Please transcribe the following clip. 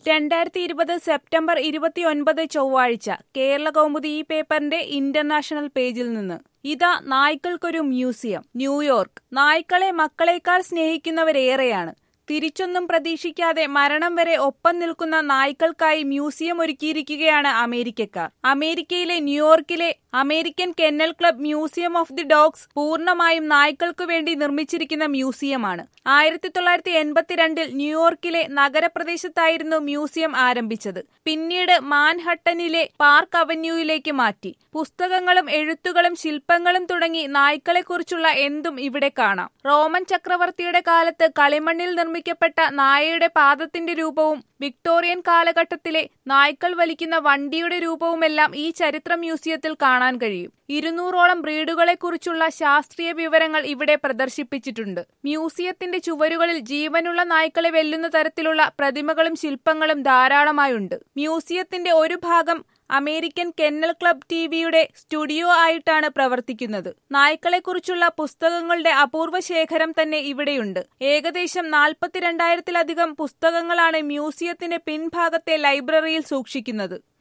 രണ്ടായിരത്തി ഇരുപത് സെപ്റ്റംബർ ഇരുപത്തിയൊൻപത് ചൊവ്വാഴ്ച കേരള കൗമുദി ഈ പേപ്പറിന്റെ ഇന്റർനാഷണൽ പേജിൽ നിന്ന് ഇതാ നായ്ക്കൾക്കൊരു മ്യൂസിയം ന്യൂയോർക്ക് നായ്ക്കളെ മക്കളെക്കാൾ സ്നേഹിക്കുന്നവരേറെയാണ് തിരിച്ചൊന്നും പ്രതീക്ഷിക്കാതെ മരണം വരെ ഒപ്പം നിൽക്കുന്ന നായ്ക്കൾക്കായി മ്യൂസിയം ഒരുക്കിയിരിക്കുകയാണ് അമേരിക്കക്കാർ അമേരിക്കയിലെ ന്യൂയോർക്കിലെ American kennel club museum of the dogs പൂർണ്ണമായും നായ്ക്കൾക്കു വേണ്ടി നിർമ്മിച്ചിരിക്കുന്ന മ്യൂസിയമാണ് ആയിരത്തി തൊള്ളായിരത്തി എൺപത്തിരണ്ടിൽ ന്യൂയോർക്കിലെ നഗരപ്രദേശത്തായിരുന്നു മ്യൂസിയം ആരംഭിച്ചത് പിന്നീട് മാൻഹട്ടനിലെ പാർക്ക് അവന്യൂയിലേക്ക് മാറ്റി പുസ്തകങ്ങളും എഴുത്തുകളും ശില്പങ്ങളും തുടങ്ങി നായ്ക്കളെക്കുറിച്ചുള്ള എന്തും ഇവിടെ കാണാം റോമൻ ചക്രവർത്തിയുടെ കാലത്ത് കളിമണ്ണിൽ നിർമ്മിക്കപ്പെട്ട നായയുടെ പാദത്തിന്റെ രൂപവും വിക്ടോറിയൻ കാലഘട്ടത്തിലെ നായ്ക്കൾ വലിക്കുന്ന വണ്ടിയുടെ രൂപവുമെല്ലാം ഈ ചരിത്ര മ്യൂസിയത്തിൽ കാണാൻ കഴിയും ഇരുന്നൂറോളം ബ്രീഡുകളെക്കുറിച്ചുള്ള ശാസ്ത്രീയ വിവരങ്ങൾ ഇവിടെ പ്രദർശിപ്പിച്ചിട്ടുണ്ട് മ്യൂസിയത്തിന്റെ ചുവരുകളിൽ ജീവനുള്ള നായ്ക്കളെ വെല്ലുന്ന തരത്തിലുള്ള പ്രതിമകളും ശില്പങ്ങളും ധാരാളമായുണ്ട് മ്യൂസിയത്തിന്റെ ഒരു ഭാഗം അമേരിക്കൻ കെന്നൽ ക്ലബ് ടിവിയുടെ സ്റ്റുഡിയോ ആയിട്ടാണ് പ്രവർത്തിക്കുന്നത് നായ്ക്കളെക്കുറിച്ചുള്ള പുസ്തകങ്ങളുടെ അപൂർവ ശേഖരം തന്നെ ഇവിടെയുണ്ട് ഏകദേശം നാൽപ്പത്തിരണ്ടായിരത്തിലധികം പുസ്തകങ്ങളാണ് മ്യൂസിയത്തിന്റെ പിൻഭാഗത്തെ ലൈബ്രറിയിൽ സൂക്ഷിക്കുന്നത്